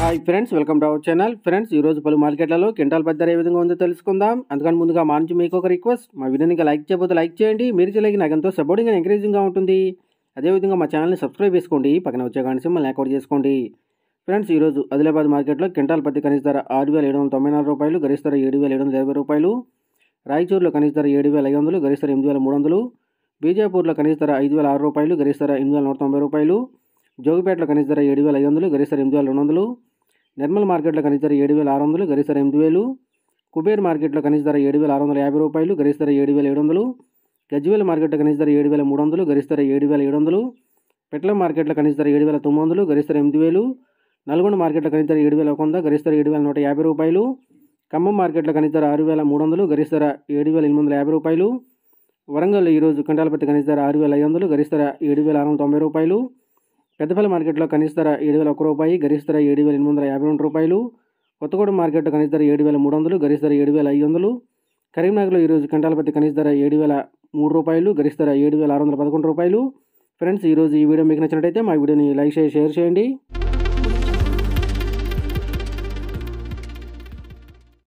hi friends welcome to our channel friends ఈ రోజు పలు మార్కెట్లలో క్వింటాల్ పద్ధతి ధర ఏ విధంగా ఉందో తెలుసుకుందాం అందుకని ముందుగా మా నుంచి మీకు ఒక రిక్వెస్ట్ మా వీడియోని ఇంకా లైక్ చేయకపోతే లైక్ చేయండి మీరు చేయలేక నాకు ఎంతో సపోర్టింగ్ అండ్ ఎంకరేజింగ్గా ఉంటుంది అదేవిధంగా మా ఛానల్ని సబ్స్క్రైబ్ చేసుకోండి పక్కన వచ్చే గంట సింబల్ యాక్టివేట్ చేసుకోండి ఫ్రెండ్స్ ఈరోజు ఆదిలాబాద్ మార్కెట్లో క్వింటాల్ పత్తి కనీస ధర ఆరు వేల ఏడు వందల తొంభై నాలుగు రూపాయలు గరిష్ట ధర ఏడు వేల ఏడు వందల ఇరవై రూపాయలు రాయచూరులో కనీస ధర ఏడు వేల ఐదు వందలు గరిష్ట ధర ఎనిమిది వేల మూడు వందలు బీజాపూర్లో కనీస ధర ఐదు వేల ఆరు రూపాయలు గరిష్ట ధర ఎనిమిది వేల నూట తొంభై రూపాయలు జోగిపేటలో కనీస ధర ఏడు వేల ఐదు వందలు గరిష్ట ధర ఎనిమిది వేల రెండు వందలు నిర్మల్ మార్కెట్లో కనీస ధర ఏడు వేల ఆరు వందలు గరిష్ట ధర ఎనిమిది వేలు కుబేర్ మార్కెట్లో కనీస ధర ఏడు వేల ఆరు వందల యాభై రూపాయలు గరిష్ట ధర ఏడు వేల ఏడు వందలు గజ్వేల్ మార్కెట్లో కనీస ధర ఏడు వేల మూడు వందలు గరిష్ట ధర ఏడు వేల ఏడు వందలు పెట్ల మార్కెట్లో కనీస ధర ఏడు వేల తొమ్మిది వందలు గరిష్ట ధర ఎనిమిది వేలు నల్గొండ మార్కెట్లో కనీస ధర ఏడు వేల ఒక వంద గరిష్ట ధర ఏడు వేల నూట యాభై రూపాయలు ఖమ్మం మార్కెట్లో కనీస ధర ఆరు వేల మూడు వందలు గరిష్ట ధర ఏడు వేల ఎనిమిది వందల యాభై రూపాయలు వరంగల్ ఈరోజు క్వింటాల పత్తి కనీస ధర ఆరు వేల ఐదు వందలు గరిష్ట ధర ఏడు వేల ఆరు వందల తొంభై రూపాయలు పెద్దపల్లి మార్కెట్లో కనీస ధర ఏడు వేల ఒక రూపాయి గరిష్ట ధర ఏడు వేల ఎనిమిది వందల యాభై రెండు రూపాయలు కొత్తగూడెం మార్కెట్లో కనీస ధర ఏడు వేల మూడు వందలు గరిష్ట ధర ఏడు వేల ఐదు వందలు కరీంనగర్లో ఈరోజు క్వింటాల పత్తి కనీస ధర ఏడు వేల మూడు రూపాయలు గరిష్ట ధర ఏడు వేల ఆరు వందల పదకొండు రూపాయలు ఫ్రెండ్స్ ఈరోజు ఈ వీడియో మీకు నచ్చినట్టయితే మా వీడియోని లైక్ చేసి షేర్ చేయండి